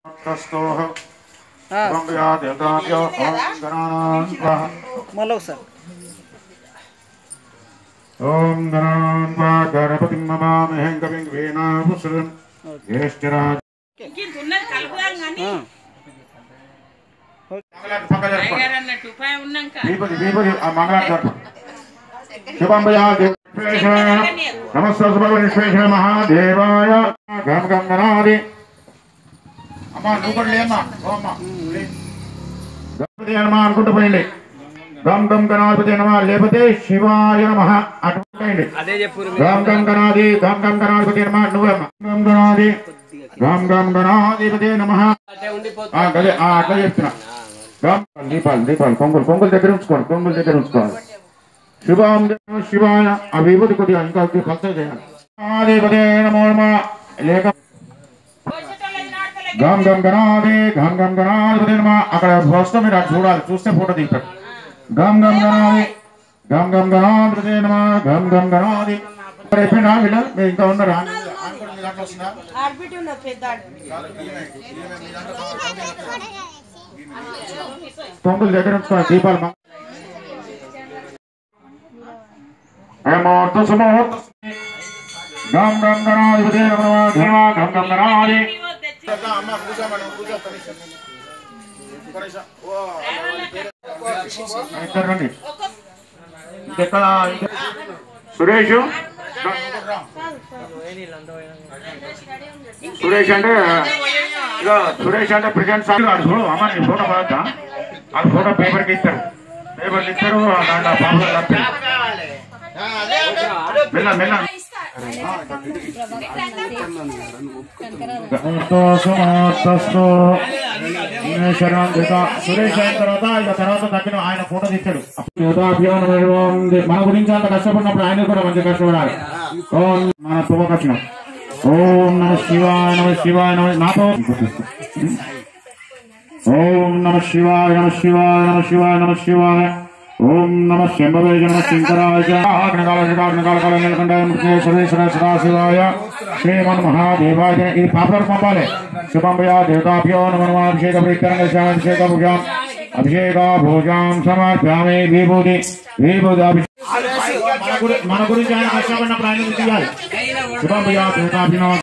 తస్తోః ఆ, ఓం యా దేవతాభ్యో ఓం గణానాం స్వాహ మళ్ళీ ఒకసారి ఓం గణాన్ వా గణపతిం నమామహం కవిం వేణాపుసృం జ్యేష్ఠరాజ్ ఇంకింత ఉన్నది కలుపుదాం కానీ ఆ, టైగర్ అన్నట్టు ఉపాయం ఉన్నాక దీపది దీపది ఆ మంగళాన్ని జరుపు శుభంబయా దేవేశాయ నమస్తే సుభగణేశ్వేశ్వర మహాదేవాయ గం గం గణాది అమ్మా నువ్వు కూడా లేమ్మా ఓ అమ్మా గణపతి నమ అనుకుంటూ పోయండి గం గం గణాధిపతి నమ లేకపోతే శివాయ నమ అటువంటి అదే చెప్పు గం గం గణాది గం గం గణాధిపతి నమ నువ్వమ్మ గం గణాది గం గం గణాధిపతి నమ ఆ, గదే ఆ, అట్లా చెప్తున్నా గం దీపాలు దీపాలు కొంగులు కొంగులు దగ్గర ఉంచుకోండి కొంగులు దగ్గర ఉంచుకోవాలి శివాం దేవ శివాయ ఆ విభూతి కొద్దిగా ఇంకా కొద్దిగా పలసగా చేయాలి ఆదిపతే నమో నమ లేక గం గం గణాది గం గం గణాధిపతి నమ అక్కడ వస్తే మీరు అటు చూడాలి చూస్తే ఫోటో దిగుతారు గం గం గణాది గం గం గణాధిపతి నమ గం గం గణాది ఇక్కడ అయిపోయినా వీళ్ళు మీరు ఇంకా ఉన్నారా ఆమె కూడా మీ దాంట్లో వస్తుందా? ఆడబిడ్డ ఉన్నది పెద్ద పొంగులు దగ్గర ఉంచుకోవాలి దీపాలు మంగ- ఏమోర్త సుమోర్త గం గం గణాధిపతి నమ దేవ గం గం గణాది ఇద్దరు రండి ఇంకెక్కడ ఇంకె- సురేష్ సురేష్ అంటే ఇక సురేష్ అంటే ప్రజెంట్ సార్ వాడు చూడు అమ్మ నీ ఫోటో పడతా అది ఫోటో పేపర్కి ఇస్తారు పేపర్కి ఇస్తారు దాంట్లో పాపలు రాస్తారు మెల్ల మెల్ల సురేష్ అయిన తర్వాత ఇక తర్వాత తగ్గిన ఆయన ఫోటో తీస్తాడు మన గురించి అంత కష్టపడినప్పుడు ఆయన కూడా మంచి కష్టపడాలి ఓం మన శుభకృష్ణం ఓం నమ శివాయ నమ శివాయ నమ నాతో ఓం నమ శివాయ నమ శివాయ నమ శివాయ నమ శివాయ ఓం నమ శంభవే నమ శంకరాయ సర్వేశ్వర సదాశివాయ శ్రీమన్ మహాదేవాయ ఈ పాపర్ పంపాలి శుభంభయా దేవతాభ్యో నమ అభిషేక ప్రీకరణ భుజాం అభిషేక భోజాం సమర్ప్యామి విభూతి విభూతి అభిషేక మన గురించి ఆయన కష్టపడినప్పుడు ఆయన తీయాలి శుభంభయా దేవతాభ్యో